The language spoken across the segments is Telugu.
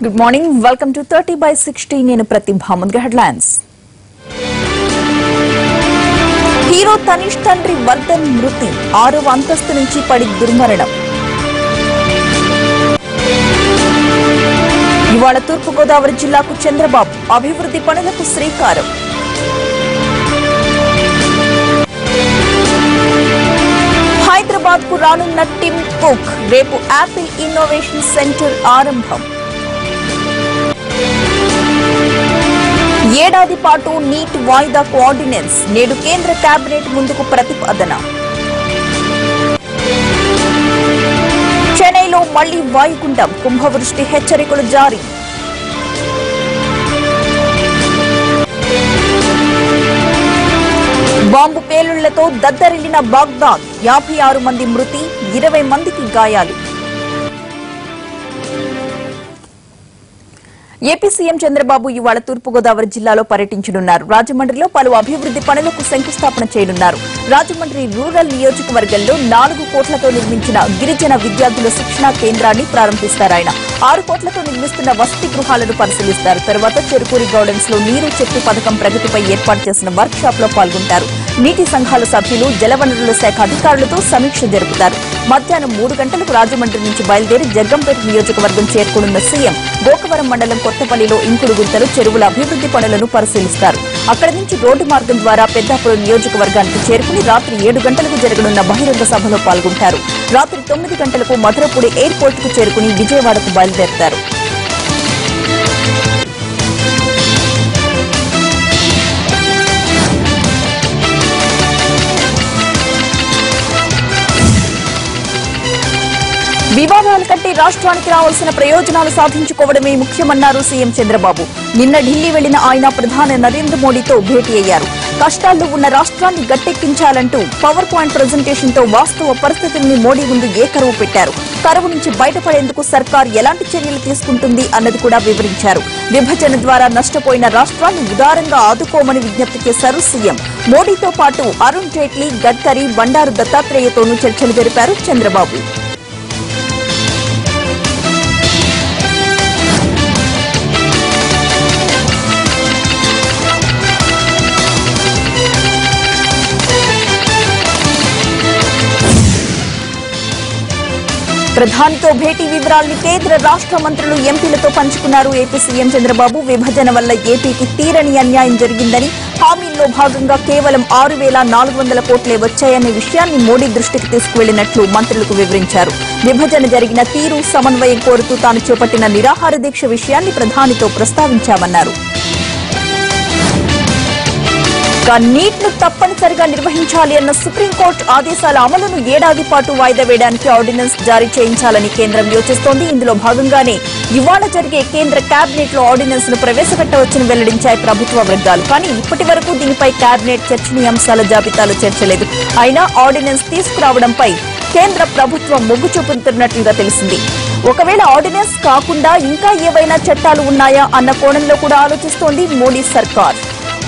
Good morning welcome to thirty by sixty నేను ప్రతిభ ముందుగా హెడ్లైన్స్ హీరో తనీష్ తండ్రి వర్ధన్ మృతి ఆరవ అంతస్తు నుంచి పడి దుర్మరణం ఇవాళ తూర్పుగోదావరి జిల్లాకు చంద్రబాబు అభివృద్ధి పనులకు శ్రీకారం హైదరాబాద్ కు రానున్న టిమ్ కుక్ రేపు యాపిల్ ఇన్నోవేషన్ సెంటర్ ఆరంభం ఏడాది పాటు నీట్ వాయిదా కోఆర్డినెన్స్ నేడు కేంద్ర కేబినెట్ ముందుకు ప్రతిపాదన చెన్నైలో మళ్లీ వాయుగుండం కుంభవృష్టి హెచ్చరికలు జారీ బాంబు పేలుళ్లతో దద్దరిల్లిన బాగ్దాద్ యాభై ఆరు మంది మృతి ఇరవై మందికి గాయాలు ఏపీ సీఎం చంద్రబాబు ఇవాళ తూర్పుగోదావరి జిల్లాలో పర్యటించనున్నారు రాజమండ్రిలో పలు అభివృద్ధి పనులకు శంకుస్థాపన చేయనున్నారు రాజమండ్రి రూరల్ నియోజకవర్గంలో నాలుగు కోట్లతో నిర్మించిన గిరిజన విద్యార్థుల శిక్షణా కేంద్రాన్ని ప్రారంభిస్తారు ఆయన ఆరు కోట్లతో నిర్మిస్తున్న వసతి గృహాలను పరిశీలిస్తారు తర్వాత చెరుకూరి గౌడెన్స్ లో నీరు చెట్టు పథకం ప్రగతిపై ఏర్పాటు చేసిన వర్క్ షాప్ లో పాల్గొంటారు నీటి సంఘాల సభ్యులు జలవనరుల శాఖ అధికారులతో సమీక్ష జరుపుతారు మధ్యాహ్నం మూడు గంటలకు రాజమండ్రి నుంచి బయలుదేరి జగ్గంపేట నియోజకవర్గం చేరుకోనున్న సీఎం గోకవరం మండలం కొత్తపల్లిలో ఇంకుడు గుంతలు చెరువుల అభివృద్ధి పనులను పరిశీలిస్తారు అక్కడి నుంచి రోడ్డు మార్గం ద్వారా పెద్దాపురం నియోజకవర్గానికి చేరుకుని రాత్రి ఏడు గంటలకు జరగనున్న బహిరంగ సభలో పాల్గొంటారు రాత్రి తొమ్మిది గంటలకు మధురపూడి ఎయిర్పోర్ట్ కు చేరుకుని విజయవాడకు బయలుదేరతారు వివాదాల కంటే రాష్ట్రానికి రావాల్సిన ప్రయోజనాలు సాధించుకోవడమే ముఖ్యమన్నారు సీఎం చంద్రబాబు నిన్న ఢిల్లీ వెళ్లిన ఆయన ప్రధాని నరేంద్ర మోడీతో భేటీ అయ్యారు కష్టాల్లో ఉన్న రాష్ట్రాన్ని గట్టెక్కించాలంటూ పవర్ పాయింట్ ప్రజెంటేషన్ తో వాస్తవ పరిస్థితుల్ని మోడీ ముందు ఏకరువు పెట్టారు కరువు నుంచి బయటపడేందుకు సర్కార్ ఎలాంటి చర్యలు తీసుకుంటుంది అన్నది కూడా వివరించారు విభజన ద్వారా నష్టపోయిన రాష్ట్రాన్ని ఉదారంగా ఆదుకోమని విజ్ఞప్తి చేశారు సీఎం మోడీతో పాటు అరుణ్ జైట్లీ గడ్కరీ బండారు దత్తాత్రేయతోనూ చర్చలు జరిపారు చంద్రబాబు ప్రధానితో భేటీ వివరాల్ని కేంద్ర రాష్ట్ర మంత్రులు ఎంపీలతో పంచుకున్నారు ఏపీ సీఎం చంద్రబాబు విభజన వల్ల ఏపీకి తీరని అన్యాయం జరిగిందని హామీల్లో భాగంగా కేవలం ఆరు వేల నాలుగు వందల కోట్లే వచ్చాయనే విషయాన్ని మోడీ దృష్టికి తీసుకువెళ్లినట్లు మంత్రులకు వివరించారు విభజన జరిగిన తీరు సమన్వయం కోరుతూ తాను చేపట్టిన నిరాహార దీక్ష విషయాన్ని ప్రధానితో ప్రస్తావించామన్నారు ఇక నీట్ ను తప్పనిసరిగా నిర్వహించాలి అన్న సుప్రీంకోర్టు ఆదేశాల అమలును ఏడాది పాటు వాయిదా వేయడానికి ఆర్డినెన్స్ జారీ చేయించాలని కేంద్రం యోచిస్తోంది ఇందులో భాగంగానే ఇవాళ జరిగే కేంద్ర కేబినెట్ లో ఆర్డినెన్స్ ను ప్రవేశపెట్టవచ్చని వెల్లడించాయి ప్రభుత్వ వర్గాలు కానీ ఇప్పటి వరకు దీనిపై కేబినెట్ చర్చనీయాంశాల జాబితాలో చేర్చలేదు అయినా ఆర్డినెన్స్ తీసుకురావడంపై కేంద్ర ప్రభుత్వం మొగ్గు చూపుతున్నట్లుగా తెలిసింది ఒకవేళ ఆర్డినెన్స్ కాకుండా ఇంకా ఏవైనా చట్టాలు ఉన్నాయా అన్న కోణంలో కూడా ఆలోచిస్తోంది మోడీ సర్కార్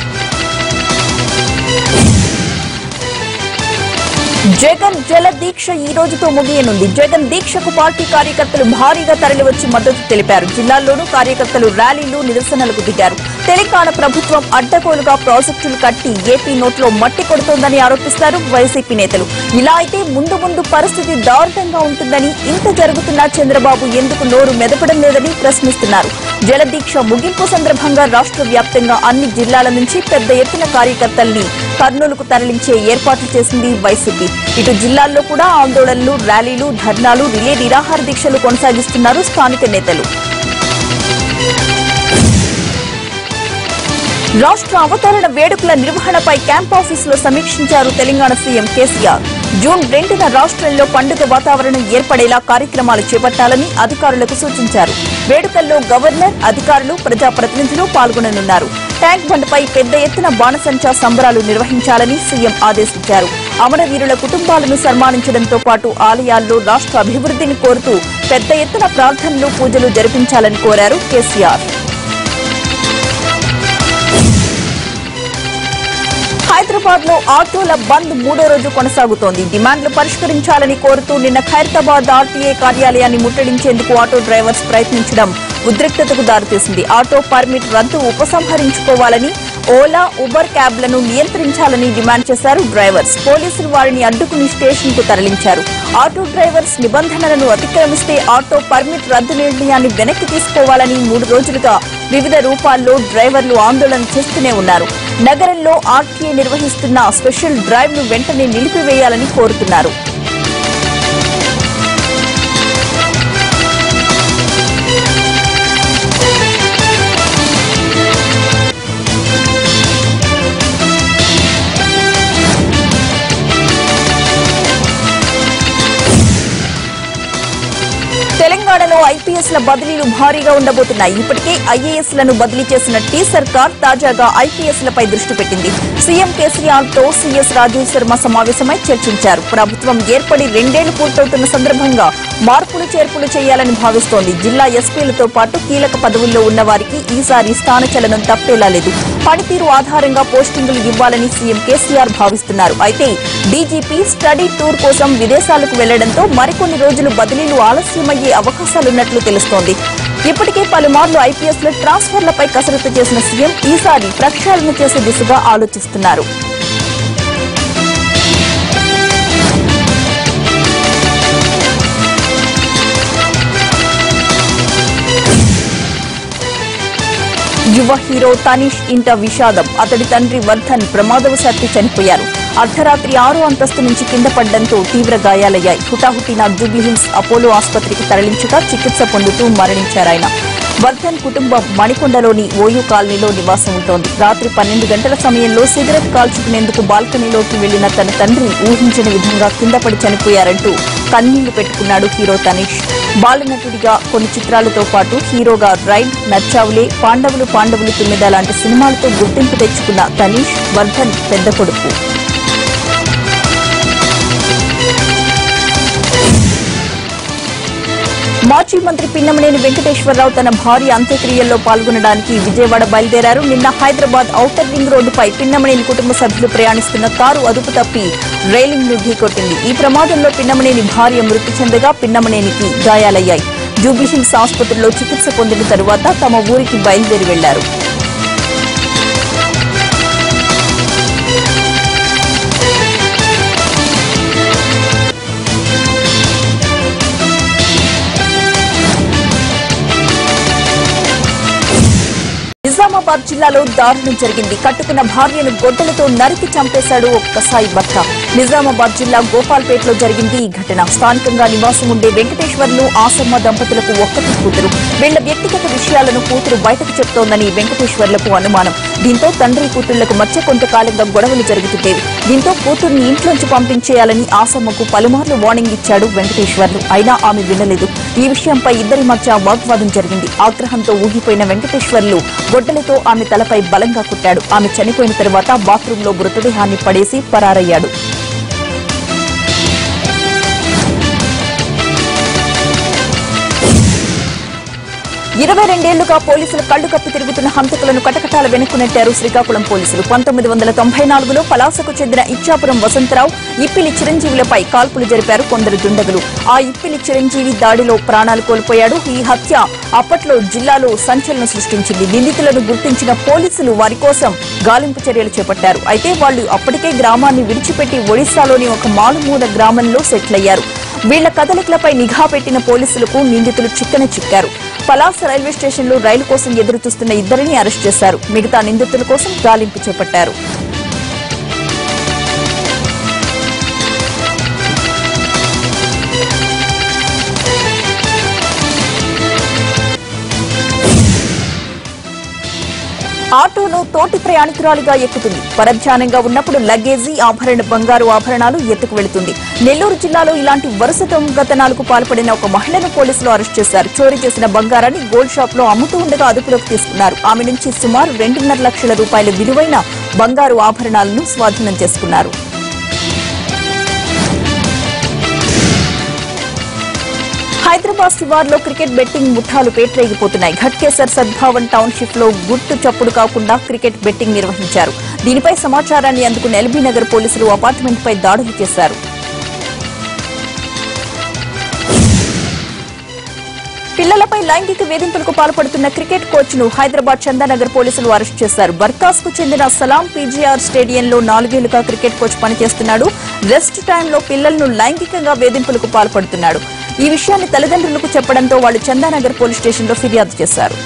జగన్ జల దీక్ష ఈ రోజుతో ముగియనుంది జగన్ దీక్షకు పార్టీ కార్యకర్తలు భారీగా తరలివచ్చి మద్దతు తెలిపారు జిల్లాల్లోనూ కార్యకర్తలు ర్యాలీలు నిరసనలకు దిగారు తెలంగాణ ప్రభుత్వం అడ్డగోలుగా ప్రాజెక్టులు కట్టి ఏపీ నోట్లో మట్టి కొడుతోందని ఆరోపిస్తారు వైసీపీ నేతలు ఇలా అయితే ముందు ముందు పరిస్థితి దారుణంగా ఉంటుందని ఇంత జరుగుతున్నా చంద్రబాబు ఎందుకు నోరు మెదపడం లేదని ప్రశ్నిస్తున్నారు జలదీక్ష ముగింపు సందర్భంగా రాష్ట్ర వ్యాప్తంగా అన్ని జిల్లాల నుంచి పెద్ద ఎత్తున కార్యకర్తల్ని కర్నూలుకు తరలించే ఏర్పాట్లు చేసింది వైసీపీ ఇటు జిల్లాల్లో కూడా ఆందోళనలు ర్యాలీలు ధర్నాలు రిలే నిరాహార దీక్షలు కొనసాగిస్తున్నారు స్థానిక నేతలు రాష్ట్ర అవతరణ వేడుకల నిర్వహణపై క్యాంప్ ఆఫీసులో సమీక్షించారు తెలంగాణ సీఎం కేసీఆర్ జూన్ రెండున రాష్ట్రంలో పండుగ వాతావరణం ఏర్పడేలా కార్యక్రమాలు చేపట్టాలని అధికారులకు సూచించారు వేడుకల్లో గవర్నర్ అధికారులు ప్రజాప్రతినిధులు పాల్గొననున్నారు ట్యాంక్ బండ్పై పెద్ద ఎత్తున బాణసంచా సంబరాలు నిర్వహించాలని సీఎం ఆదేశించారు అమరవీరుల కుటుంబాలను సన్మానించడంతో పాటు ఆలయాల్లో రాష్ట్ర అభివృద్ధిని కోరుతూ పెద్ద ఎత్తున ప్రార్థనలు పూజలు జరిపించాలని కోరారు కేసీఆర్ హైదరాబాద్ లో ఆటోల బంద్ మూడో రోజు కొనసాగుతోంది డిమాండ్లు పరిష్కరించాలని కోరుతూ నిన్న ఖైరతాబాద్ ఆర్టీఏ కార్యాలయాన్ని ముట్టడించేందుకు ఆటో డ్రైవర్స్ ప్రయత్నించడం ఉద్రిక్తతకు దారితీసింది ఆటో పర్మిట్ రద్దు ఉపసంహరించుకోవాలని ఓలా ఉబర్ క్యాబ్లను నియంత్రించాలని డిమాండ్ చేశారు డ్రైవర్స్ పోలీసులు వారిని అడ్డుకుని స్టేషన్ కు తరలించారు ఆటో డ్రైవర్స్ నిబంధనలను అతిక్రమిస్తే ఆటో పర్మిట్ రద్దు నిర్ణయాన్ని వెనక్కి తీసుకోవాలని మూడు రోజులుగా వివిధ రూపాల్లో డ్రైవర్లు ఆందోళన చేస్తూనే ఉన్నారు నగరంలో ఆర్టీఏ నిర్వహిస్తున్న స్పెషల్ డ్రైవ్ ను వెంటనే నిలిపివేయాలని కోరుతున్నారు తెలంగాణలో ఐపీఎస్ ల బదిలీలు భారీగా ఉండబోతున్నాయి ఇప్పటికే ఐఏఎస్ లను బదిలీ చేసిన టీ సర్కార్ తాజాగా ఐపీఎస్ లపై దృష్టి పెట్టింది సీఎం కేసీఆర్ తో సీఎస్ రాజీవ్ శర్మ సమావేశమై చర్చించారు ప్రభుత్వం ఏర్పడి రెండేళ్లు పూర్తవుతున్న సందర్భంగా మార్పులు చేర్పులు చేయాలని భావిస్తోంది జిల్లా ఎస్పీలతో పాటు కీలక పదవుల్లో ఉన్న వారికి ఈసారి స్థానచలనం తప్పేలా లేదు పనితీరు ఆధారంగా పోస్టింగులు ఇవ్వాలని సీఎం కేసీఆర్ భావిస్తున్నారు అయితే డీజీపీ స్టడీ టూర్ కోసం విదేశాలకు వెళ్లడంతో మరికొన్ని రోజులు బదిలీలు ఆలస్యమయ్యే అవకాశాలున్నట్లు తెలుస్తోంది ఇప్పటికే పలుమార్లు ఐపీఎస్ లో ట్రాన్స్ఫర్లపై కసరత్తు చేసిన సీఎం ఈసారి ప్రక్షాళన చేసే దిశగా ఆలోచిస్తున్నారు యువ హీరో తనీష్ ఇంట విషాదం అతడి తండ్రి వర్ధన్ ప్రమాదవశాత్తు చనిపోయారు అర్ధరాత్రి ఆరో అంతస్తు నుంచి కింద పడ్డంతో తీవ్ర గాయాలయ్యాయి హుటాహుటిన జూబ్లీహిల్స్ అపోలో ఆసుపత్రికి తరలించగా చికిత్స పొందుతూ మరణించారాయన వర్ధన్ కుటుంబం మణికొండలోని ఓయూ కాలనీలో నివాసం ఉంటోంది రాత్రి పన్నెండు గంటల సమయంలో సిగరెట్ కాల్చుకునేందుకు బాల్కనీలోకి వెళ్లిన తన తండ్రి ఊహించని విధంగా కింద పడి చనిపోయారంటూ కన్నీళ్లు పెట్టుకున్నాడు హీరో తనీష్ బాలనటుడిగా కొన్ని చిత్రాలతో పాటు హీరోగా రైడ్ నచ్చావులే పాండవులు పాండవులు తుమ్మిద లాంటి సినిమాలతో గుర్తింపు తెచ్చుకున్న తనీష్ వర్ధన్ పెద్ద కొడుకు మాజీ మంత్రి పిన్నమనేని వెంకటేశ్వరరావు తన భార్య అంత్యక్రియల్లో పాల్గొనడానికి విజయవాడ బయలుదేరారు నిన్న హైదరాబాద్ ఔటర్ రింగ్ రోడ్డుపై పిన్నమనేని కుటుంబ సభ్యులు ప్రయాణిస్తున్న కారు అదుపు తప్పి రైలింగ్ ను ఢీకొట్టింది ఈ ప్రమాదంలో పిన్నమనేని భార్య మృతి చెందగా పిన్నమనేనికి గాయాలయ్యాయి జూబ్లీహిల్స్ ఆసుపత్రిలో చికిత్స పొందిన తరువాత తమ ఊరికి బయలుదేరి వెళ్లారు నిజామాబాద్ జిల్లాలో దారుణం జరిగింది కట్టుకున్న భార్యను గొడ్డలతో నరికి చంపేశాడు ఒక కసాయి భర్త నిజామాబాద్ జిల్లా గోపాల్పేటలో జరిగింది ఈ ఘటన స్థానికంగా నివాసం ఉండే వెంకటేశ్వర్లు ఆసమ్మ దంపతులకు ఒక్కటి కూతురు వీళ్ల వ్యక్తిగత విషయాలను కూతురు బయటకు చెప్తోందని వెంకటేశ్వర్లకు అనుమానం దీంతో తండ్రి కూతుళ్లకు మధ్య కొంతకాలంగా గొడవలు జరుగుతుండేవి దీంతో కూతుర్ని ఇంట్లోంచి పంపించేయాలని ఆసమ్మకు పలుమార్లు వార్నింగ్ ఇచ్చాడు వెంకటేశ్వర్లు అయినా ఆమె వినలేదు ఈ విషయంపై ఇద్దరి మధ్య వాగ్వాదం జరిగింది ఆగ్రహంతో ఊగిపోయిన వెంకటేశ్వర్లు గొడ్డలతో ఆమె తలపై బలంగా కుట్టాడు ఆమె చనిపోయిన తర్వాత బాత్రూంలో మృతదేహాన్ని పడేసి పరారయ్యాడు ఇరవై రెండేళ్లుగా పోలీసులు కళ్లు కప్పి తిరుగుతున్న హంతకులను కటకటాల వెనుక్కు నెట్టారు శ్రీకాకుళం పోలీసులు పంతొమ్మిది వందల తొంభై నాలుగులో పలాసకు చెందిన ఇచ్చాపురం వసంతరావు ఇప్పిలి చిరంజీవులపై కాల్పులు జరిపారు కొందరు దుండగులు ఆ ఇప్పిలి చిరంజీవి దాడిలో ప్రాణాలు కోల్పోయాడు ఈ హత్య అప్పట్లో జిల్లాలో సంచలనం సృష్టించింది నిందితులను గుర్తించిన పోలీసులు వారి కోసం గాలింపు చర్యలు చేపట్టారు అయితే వాళ్లు అప్పటికే గ్రామాన్ని విడిచిపెట్టి ఒడిశాలోని ఒక మారుమూల గ్రామంలో సెటిల్ అయ్యారు వీళ్ల కదలికలపై నిఘా పెట్టిన పోలీసులకు నిందితులు చిక్కన చిక్కారు పలాస రైల్వే స్టేషన్లో రైలు కోసం ఎదురు చూస్తున్న ఇద్దరిని అరెస్ట్ చేశారు మిగతా నిందితుల కోసం గాలింపు చేపట్టారు ఆటోలో తోటి ప్రయాణికురాలిగా ఎక్కుతుంది పరధ్యానంగా ఉన్నప్పుడు లగేజీ ఆభరణ బంగారు ఆభరణాలు ఎత్తుకు వెళుతుంది నెల్లూరు జిల్లాలో ఇలాంటి వరుస దొంగతనాలకు పాల్పడిన ఒక మహిళను పోలీసులు అరెస్ట్ చేశారు చోరీ చేసిన బంగారాన్ని గోల్డ్ షాప్ లో అమ్ముతూ ఉండగా అదుపులోకి తీసుకున్నారు ఆమె నుంచి సుమారు రెండున్నర లక్షల రూపాయల విలువైన బంగారు ఆభరణాలను స్వాధీనం చేసుకున్నారు హైదరాబాద్ శివార్లో క్రికెట్ బెట్టింగ్ ముఠాలు పేట్రేగిపోతున్నాయి ఘట్కేసర్ సద్భావన్ టౌన్షిప్ లో గుట్టు చప్పుడు కాకుండా క్రికెట్ బెట్టింగ్ నిర్వహించారు దీనిపై సమాచారాన్ని అందుకున్న ఎల్బీ నగర్ పోలీసులు అపార్ట్మెంట్ పై దాడులు చేశారు పిల్లలపై లైంగిక వేధింపులకు పాల్పడుతున్న క్రికెట్ కోచ్ ను హైదరాబాద్ చందానగర్ పోలీసులు అరెస్ట్ చేశారు బర్కాస్ కు చెందిన సలాం పీజీఆర్ స్టేడియంలో నాలుగేళ్లుగా క్రికెట్ కోచ్ పనిచేస్తున్నాడు రెస్ట్ టైంలో పిల్లలను లైంగికంగా వేధింపులకు పాల్పడుతున్నాడు ఈ విషయాన్ని తల్లిదండ్రులకు చెప్పడంతో వాళ్ళు చందానగర్ పోలీస్ స్టేషన్లో ఫిర్యాదు చేశారు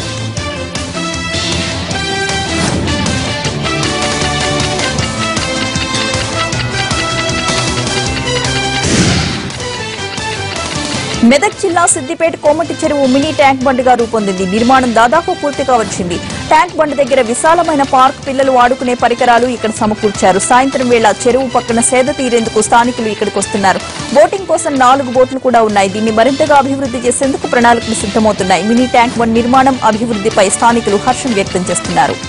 మెదక్ జిల్లా సిద్దిపేట కోమటి చెరువు మినీ ట్యాంక్ బండ్గా రూపొందింది నిర్మాణం దాదాపు పూర్తిగా వచ్చింది ట్యాంక్ బండ్ దగ్గర విశాలమైన పార్క్ పిల్లలు ఆడుకునే పరికరాలు ఇక్కడ సమకూర్చారు సాయంత్రం వేళ చెరువు పక్కన సేద తీరేందుకు స్థానికులు ఇక్కడికి వస్తున్నారు బోటింగ్ కోసం నాలుగు బోట్లు కూడా ఉన్నాయి దీన్ని మరింతగా అభివృద్ధి చేసేందుకు ప్రణాళికలు సిద్ధమవుతున్నాయి మినీ ట్యాంక్ బండ్ నిర్మాణం అభివృద్ధిపై స్థానికులు హర్షం వ్యక్తం చేస్తున్నారు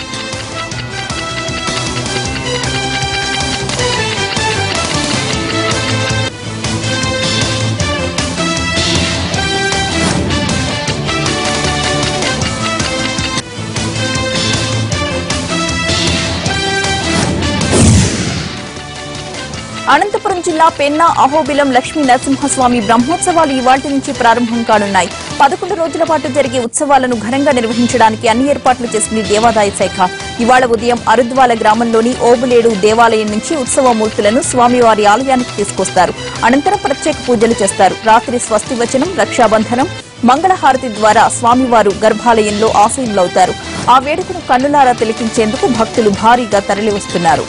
అనంతపురం జిల్లా పెన్నా అహోబిలం లక్ష్మీ నరసింహస్వామి బ్రహ్మోత్సవాలు ఇవాటి నుంచి ప్రారంభం కానున్నాయి పదకొండు రోజుల పాటు జరిగే ఉత్సవాలను ఘనంగా నిర్వహించడానికి అన్ని ఏర్పాట్లు చేసింది దేవాదాయ శాఖ ఇవాళ ఉదయం అరుద్వాల గ్రామంలోని ఓబులేడు దేవాలయం నుంచి ఉత్సవ మూర్తులను స్వామివారి ఆలయానికి తీసుకొస్తారు అనంతరం ప్రత్యేక పూజలు చేస్తారు రాత్రి స్వస్తి వచనం రక్షాబంధనం మంగళహారతి ద్వారా స్వామివారు గర్భాలయంలో ఆశీనులవుతారు ఆ వేడుకను కన్నులారా తిలకించేందుకు భక్తులు భారీగా తరలివస్తున్నారు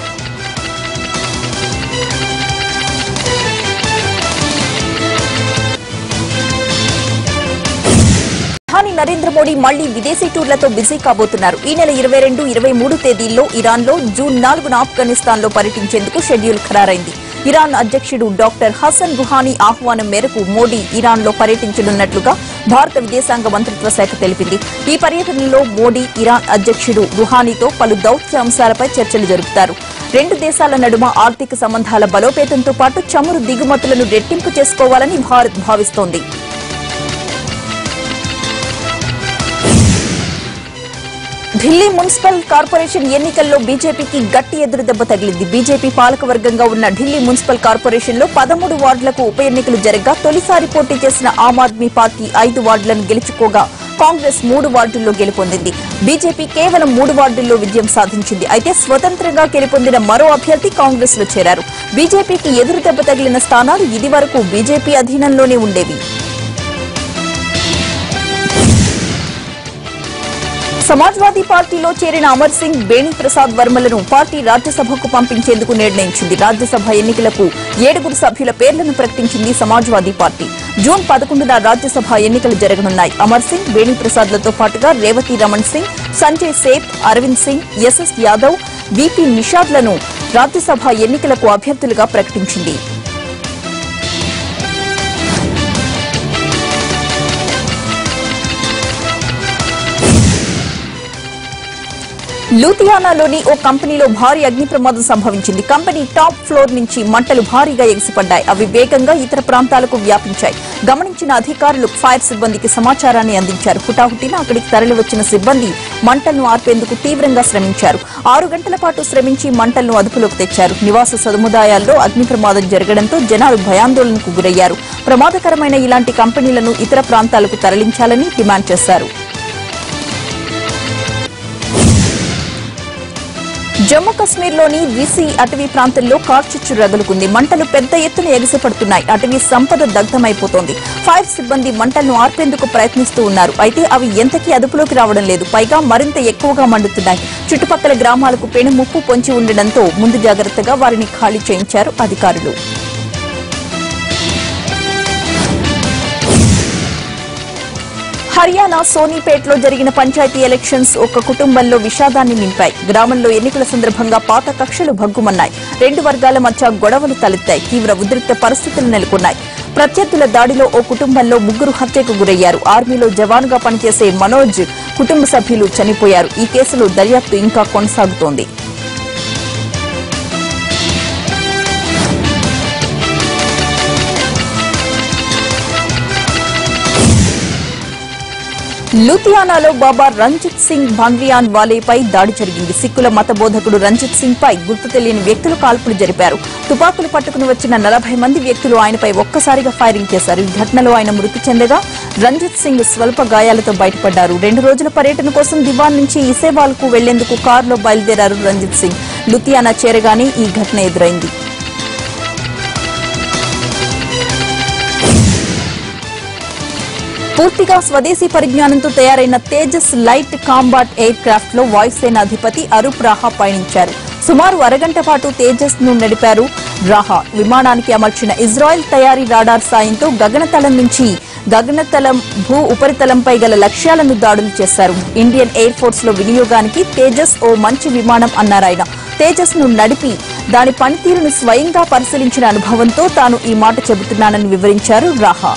ప్రధాని నరేంద్ర మోడీ మళ్లీ విదేశీ టూర్లతో బిజీ కాబోతున్నారు ఈ నెల ఇరవై రెండు ఇరవై మూడు తేదీల్లో ఇరాన్లో జూన్ నాలుగున ఆఫ్ఘనిస్తాన్లో పర్యటించేందుకు షెడ్యూల్ ఖరారైంది ఇరాన్ అధ్యక్షుడు డాక్టర్ హసన్ రుహానీ ఆహ్వానం మేరకు మోడీ ఇరాన్లో పర్యటించనున్నట్లుగా భారత విదేశాంగ మంత్రిత్వ శాఖ తెలిపింది ఈ పర్యటనలో మోడీ ఇరాన్ అధ్యక్షుడు రుహానీతో పలు దౌత్య అంశాలపై చర్చలు జరుపుతారు రెండు దేశాల నడుమ ఆర్థిక సంబంధాల బలోపేతంతో పాటు చమురు దిగుమతులను రెట్టింపు చేసుకోవాలని భారత్ భావిస్తోంది ఢిల్లీ మున్సిపల్ కార్పొరేషన్ ఎన్నికల్లో బీజేపీకి గట్టి ఎదురు దెబ్బ తగిలింది బీజేపీ పాలకవర్గంగా ఉన్న ఢిల్లీ మున్సిపల్ కార్పొరేషన్ లో పదమూడు వార్డులకు ఉప ఎన్నికలు జరగగా తొలిసారి పోటీ చేసిన ఆమ్ ఆద్మీ పార్టీ ఐదు వార్డులను గెలుచుకోగా కాంగ్రెస్ మూడు వార్డుల్లో గెలుపొందింది బీజేపీ కేవలం మూడు వార్డుల్లో విజయం సాధించింది అయితే స్వతంత్రంగా గెలుపొందిన మరో అభ్యర్థి కాంగ్రెస్ లో చేరారు బీజేపీకి ఎదురు దెబ్బ తగిలిన స్థానాలు ఇదివరకు బీజేపీ అధీనంలోనే ఉండేవి సమాజ్వాదీ పార్టీలో చేరిన అమర్ సింగ్ బేణి ప్రసాద్ వర్మలను పార్టీ రాజ్యసభకు పంపించేందుకు నిర్ణయించింది రాజ్యసభ ఎన్నికలకు ఏడుగురు సభ్యుల పేర్లను ప్రకటించింది సమాజ్వాదీ పార్టీ జూన్ పదకొండున రాజ్యసభ ఎన్నికలు జరగనున్నాయి అమర్ సింగ్ బేణి ప్రసాద్లతో పాటుగా రేవతి రమణ్ సింగ్ సంజయ్ సేత్ అరవింద్ సింగ్ ఎస్ఎస్ యాదవ్ విపి నిషాద్లను రాజ్యసభ ఎన్నికలకు అభ్యర్థులుగా ప్రకటించింది లూథియానాలోని ఓ కంపెనీలో భారీ అగ్ని ప్రమాదం సంభవించింది కంపెనీ టాప్ ఫ్లోర్ నుంచి మంటలు భారీగా ఎగిసిపడ్డాయి అవి వేగంగా ఇతర ప్రాంతాలకు వ్యాపించాయి గమనించిన అధికారులు ఫైర్ సిబ్బందికి సమాచారాన్ని అందించారు హుటాహుటిన అక్కడికి తరలివచ్చిన సిబ్బంది మంటలను ఆర్పేందుకు తీవ్రంగా శ్రమించారు ఆరు గంటల పాటు శ్రమించి మంటలను అదుపులోకి తెచ్చారు నివాస సముదాయాల్లో అగ్ని ప్రమాదం జరగడంతో జనాలు భయాందోళనకు గురయ్యారు ప్రమాదకరమైన ఇలాంటి కంపెనీలను ఇతర ప్రాంతాలకు తరలించాలని డిమాండ్ చేశారు జమ్మూ కశ్మీర్లోని రిసి అటవీ ప్రాంతంలో కార్చిచ్చు రగులుకుంది మంటలు పెద్ద ఎత్తున ఎగిసిపడుతున్నాయి అటవీ సంపద దగ్ధమైపోతోంది ఫైర్ సిబ్బంది మంటలను ఆర్పేందుకు ప్రయత్నిస్తూ ఉన్నారు అయితే అవి ఎంతకీ అదుపులోకి రావడం లేదు పైగా మరింత ఎక్కువగా మండుతున్నాయి చుట్టుపక్కల గ్రామాలకు పెను ముప్పు పొంచి ఉండడంతో ముందు జాగ్రత్తగా వారిని ఖాళీ చేయించారు అధికారులు హర్యానా సోనీపేట్లో జరిగిన పంచాయతీ ఎలక్షన్స్ ఒక కుటుంబంలో విషాదాన్ని నింపాయి గ్రామంలో ఎన్నికల సందర్భంగా పాత కక్షలు భగ్గుమన్నాయి రెండు వర్గాల మధ్య గొడవలు తలెత్తాయి తీవ్ర ఉద్రిక్త పరిస్థితులు నెలకొన్నాయి ప్రత్యర్థుల దాడిలో ఓ కుటుంబంలో ముగ్గురు హత్యకు గురయ్యారు ఆర్మీలో జవానుగా పనిచేసే మనోజ్ కుటుంబ సభ్యులు చనిపోయారు ఈ కేసులో దర్యాప్తు ఇంకా కొనసాగుతోంది లూథియానాలో బాబా రంజిత్ సింగ్ భాంగ్రియాన్ వాలేపై దాడి జరిగింది సిక్కుల మత బోధకుడు రంజిత్ సింగ్ పై గుర్తు తెలియని వ్యక్తులు కాల్పులు జరిపారు తుపాకులు పట్టుకుని వచ్చిన నలభై మంది వ్యక్తులు ఆయనపై ఒక్కసారిగా ఫైరింగ్ చేశారు ఈ ఘటనలో ఆయన మృతి చెందగా రంజిత్ సింగ్ స్వల్ప గాయాలతో బయటపడ్డారు రెండు రోజుల పర్యటన కోసం దివాన్ నుంచి ఇసేవాల్కు వెళ్లేందుకు కారులో బయలుదేరారు రంజిత్ సింగ్ లుథియానా చేరగానే ఈ ఘటన ఎదురైంది పూర్తిగా స్వదేశీ పరిజ్ఞానంతో తయారైన Tejas light combat aircraft లో వాయుసేన అధిపతి అరూప్ రాహా పయనించారు సుమారు అరగంట పాటు తేజస్ ను నడిపారు రాహా విమానానికి అమర్చిన ఇజ్రాయెల్ తయారీ రాడార్ సాయంతో గగనతలం నుంచి గగనతలం భూ ఉపరితలంపై గల లక్ష్యాలను దాడులు చేశారు ఇండియన్ ఎయిర్ ఫోర్స్ లో వినియోగానికి తేజస్ ఓ మంచి విమానం అన్నారాయన తేజస్ ను నడిపి దాని పనితీరును స్వయంగా పరిశీలించిన అనుభవంతో తాను ఈ మాట చెబుతున్నానని వివరించారు రాహా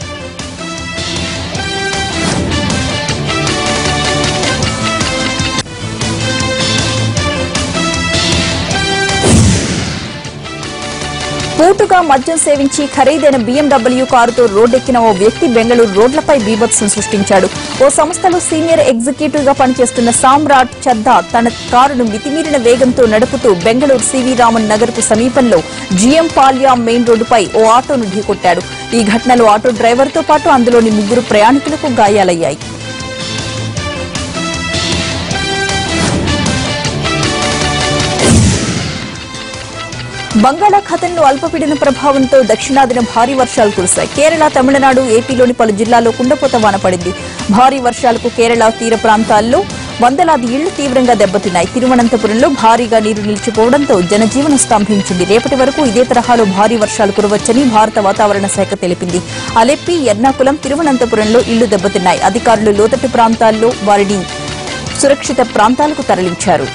పూటుగా మద్యం సేవించి ఖరీదైన బీఎండబ్ల్యూ కారుతో రోడ్డెక్కిన ఓ వ్యక్తి బెంగళూరు రోడ్లపై బీభత్సం సృష్టించాడు ఓ సంస్థలో సీనియర్ ఎగ్జిక్యూటివ్ గా పనిచేస్తున్న సామ్రాట్ చద్దా తన కారును మితిమీరిన వేగంతో నడుపుతూ బెంగళూరు సివి రామన్ నగర్ కు సమీపంలో జిఎం పాల్యా మెయిన్ రోడ్డుపై ఓ ఆటోను ఢీకొట్టాడు ఈ ఘటనలో ఆటో డ్రైవర్ తో పాటు అందులోని ముగ్గురు ప్రయాణికులకు గాయాలయ్యాయి బంగాళాఖాతంలో అల్పపీడన ప్రభావంతో దక్షిణాదిన భారీ వర్షాలు కురిశాయి కేరళ తమిళనాడు ఏపీలోని పలు జిల్లాల్లో కుండపోత వాన పడింది భారీ వర్షాలకు కేరళ తీర ప్రాంతాల్లో వందలాది ఇళ్లు తీవ్రంగా దెబ్బతిన్నాయి తిరువనంతపురంలో భారీగా నీరు నిలిచిపోవడంతో జనజీవనం స్తంభించింది రేపటి వరకు ఇదే తరహాలో భారీ వర్షాలు కురవచ్చని భారత వాతావరణ శాఖ తెలిపింది అలెప్పి ఎర్నాకుళం తిరువనంతపురంలో ఇళ్లు దెబ్బతిన్నాయి అధికారులు లోతట్టు ప్రాంతాల్లో వారిని సురక్షిత ప్రాంతాలకు తరలించారు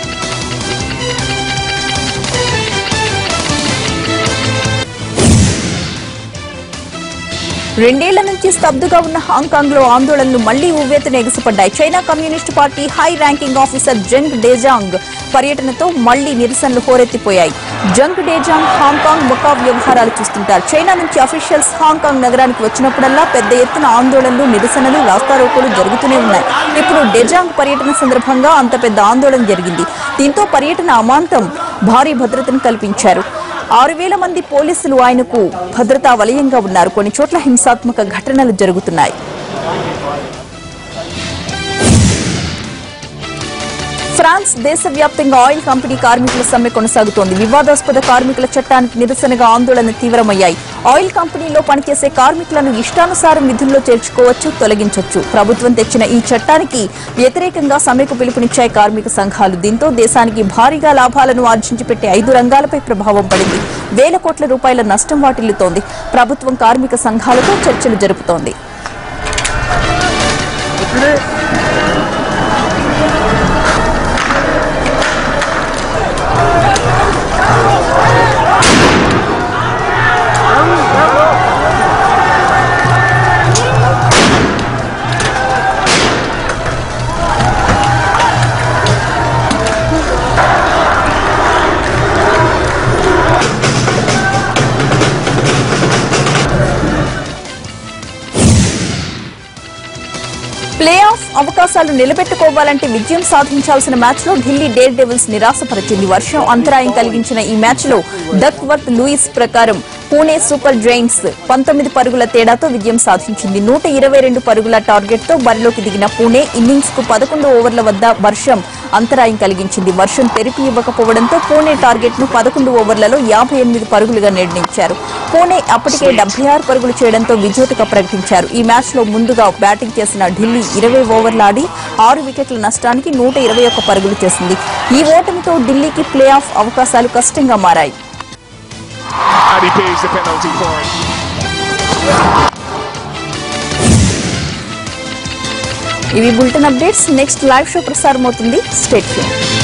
రెండేళ్ల నుంచి స్తబ్దుగా ఉన్న హాంకాంగ్ లో ఆందోళనలు మళ్లీ ఉవ్వెత్తున ఎగసిపడ్డాయి China communist party high ranking officer Zhang Dejiang పర్యటనతో మళ్లీ నిరసనలు హోరెత్తిపోయాయి జంగ్ డేజాంగ్ హాంకాంగ్ ముకా వ్యవహారాలు చూస్తుంటారు చైనా నుంచి అఫీషియల్స్ హాంకాంగ్ నగరానికి వచ్చినప్పుడల్లా పెద్ద ఎత్తున ఆందోళనలు నిరసనలు రాస్తారోకోలు జరుగుతూనే ఉన్నాయి ఇప్పుడు డెజాంగ్ పర్యటన సందర్భంగా అంత పెద్ద ఆందోళన జరిగింది దీంతో పర్యటన అమాంతం భారీ భద్రతను కల్పించారు ఆరు వేల మంది పోలీసులు ఆయనకు భద్రతా వలయంగా ఉన్నారు కొన్ని చోట్ల హింసాత్మక ఘటనలు జరుగుతున్నాయి ఫ్రాన్స్ దేశవ్యాప్తంగా ఆయిల్ కంపెనీ కార్మికుల సమ్మె కొనసాగుతోంది వివాదాస్పద కార్మికుల చట్టానికి నిరసనగా ఆందోళన తీవ్రమయ్యాయి ఆయిల్ కంపెనీలో పనిచేసే కార్మికులను ఇష్టానుసారం విధుల్లో చేర్చుకోవచ్చు తొలగించొచ్చు ప్రభుత్వం తెచ్చిన ఈ చట్టానికి వ్యతిరేకంగా సమ్మెకు పిలుపునిచ్చాయి కార్మిక సంఘాలు దీంతో దేశానికి భారీగా లాభాలను ఆర్జించి పెట్టే ఐదు రంగాలపై ప్రభావం పడింది వేల కోట్ల రూపాయల నష్టం వాటిల్లుతోంది ప్రభుత్వం కార్మిక సంఘాలతో చర్చలు జరుపుతోంది ప్లే ఆఫ్ అవకాశాలు నిలబెట్టుకోవాలంటే విజయం సాధించాల్సిన మ్యాచ్ లో ఢిల్లీ డేర్ డెవిల్స్ నిరాశపరిచింది వర్షం అంతరాయం కలిగించిన ఈ మ్యాచ్ లో డక్ వర్త్ లూయిస్ ప్రకారం పూణే సూపర్ జైంట్స్ పంతొమ్మిది పరుగుల తేడాతో విజయం సాధించింది నూట ఇరవై రెండు పరుగుల టార్గెట్ తో బరిలోకి దిగిన పూణే ఇన్నింగ్స్ కు పదకొండు ఓవర్ల వద్ద వర్షం అంతరాయం కలిగించింది వర్షం తెరిపి ఇవ్వకపోవడంతో పూణే టార్గెట్ ను పదకొండు ఓవర్లలో యాభై ఎనిమిది పరుగులుగా నిర్ణయించారు పూణే అప్పటికే డెబ్బై ఆరు పరుగులు చేయడంతో విజేతగా ప్రకటించారు ఈ మ్యాచ్ లో ముందుగా బ్యాటింగ్ చేసిన ఢిల్లీ ఇరవై ఓవర్లు ఆడి ఆరు వికెట్ల నష్టానికి నూట ఇరవై ఒక్క పరుగులు చేసింది ఈ ఓటమితో ఢిల్లీకి ప్లే ఆఫ్ అవకాశాలు కష్టంగా మారాయి and he pays the penalty for it. ఇవి bulletin updates next live show ప్రసారం అవుతుంది స్టేట్